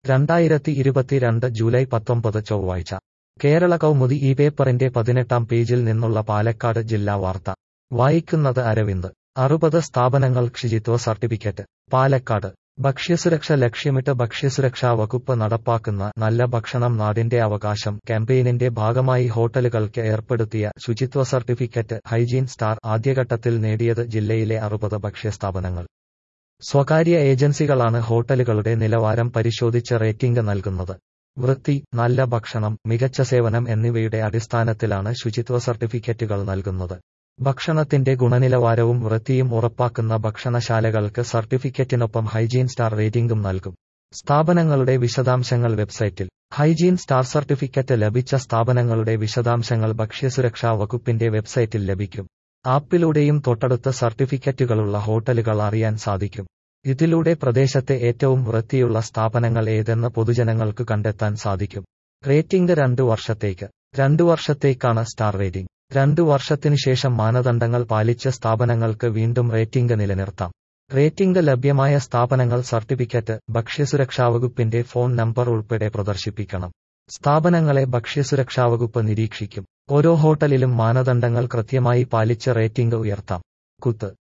രണ്ടായിരത്തി ഇരുപത്തിരണ്ട് ജൂലൈ പത്തൊമ്പത് ചൊവ്വാഴ്ച കേരള കൗമുദി ഈ പേപ്പറിന്റെ പതിനെട്ടാം പേജിൽ നിന്നുള്ള പാലക്കാട് ജില്ലാ വാർത്ത വായിക്കുന്നത് അരവിന്ദ് അറുപത് സ്ഥാപനങ്ങൾ ശുചിത്വ സർട്ടിഫിക്കറ്റ് പാലക്കാട് ഭക്ഷ്യസുരക്ഷ ലക്ഷ്യമിട്ട് ഭക്ഷ്യസുരക്ഷാ വകുപ്പ് നടപ്പാക്കുന്ന നല്ല ഭക്ഷണം നാടിന്റെ അവകാശം ക്യാമ്പയിനിന്റെ ഭാഗമായി ഹോട്ടലുകൾക്ക് ഏർപ്പെടുത്തിയ ശുചിത്വ സർട്ടിഫിക്കറ്റ് ഹൈജീൻ സ്റ്റാർ ആദ്യഘട്ടത്തിൽ നേടിയത് ജില്ലയിലെ അറുപത് ഭക്ഷ്യസ്ഥാപനങ്ങൾ സ്വകാര്യ ഏജൻസികളാണ് ഹോട്ടലുകളുടെ നിലവാരം പരിശോധിച്ച് റേറ്റിംഗ് നൽകുന്നത് വൃത്തി നല്ല ഭക്ഷണം മികച്ച സേവനം എന്നിവയുടെ അടിസ്ഥാനത്തിലാണ് ശുചിത്വ സർട്ടിഫിക്കറ്റുകൾ നൽകുന്നത് ഭക്ഷണത്തിന്റെ ഗുണനിലവാരവും വൃത്തിയും ഉറപ്പാക്കുന്ന ഭക്ഷണശാലകൾക്ക് സർട്ടിഫിക്കറ്റിനൊപ്പം ഹൈജീൻ സ്റ്റാർ റേറ്റിംഗും നൽകും സ്ഥാപനങ്ങളുടെ വിശദാംശങ്ങൾ വെബ്സൈറ്റിൽ ഹൈജീൻ സ്റ്റാർ സർട്ടിഫിക്കറ്റ് ലഭിച്ച സ്ഥാപനങ്ങളുടെ വിശദാംശങ്ങൾ ഭക്ഷ്യസുരക്ഷാ വകുപ്പിന്റെ വെബ്സൈറ്റിൽ ലഭിക്കും ആപ്പിലൂടെയും തൊട്ടടുത്ത സർട്ടിഫിക്കറ്റുകളുള്ള ഹോട്ടലുകൾ അറിയാൻ സാധിക്കും ഇതിലൂടെ പ്രദേശത്തെ ഏറ്റവും വൃത്തിയുള്ള സ്ഥാപനങ്ങൾ ഏതെന്ന് പൊതുജനങ്ങൾക്ക് കണ്ടെത്താൻ സാധിക്കും റേറ്റിംഗ് രണ്ടു വർഷത്തേക്ക് രണ്ടു വർഷത്തേക്കാണ് സ്റ്റാർ റേറ്റിംഗ് രണ്ടു വർഷത്തിനു ശേഷം മാനദണ്ഡങ്ങൾ പാലിച്ച സ്ഥാപനങ്ങൾക്ക് വീണ്ടും റേറ്റിംഗ് നിലനിർത്താം റേറ്റിംഗ് ലഭ്യമായ സ്ഥാപനങ്ങൾ സർട്ടിഫിക്കറ്റ് ഭക്ഷ്യസുരക്ഷാ വകുപ്പിന്റെ ഫോൺ നമ്പർ ഉൾപ്പെടെ പ്രദർശിപ്പിക്കണം സ്ഥാപനങ്ങളെ ഭക്ഷ്യസുരക്ഷാ വകുപ്പ് നിരീക്ഷിക്കും ഓരോ ഹോട്ടലിലും മാനദണ്ഡങ്ങൾ കൃത്യമായി പാലിച്ച് റേറ്റിംഗ് ഉയർത്താം കുത്ത്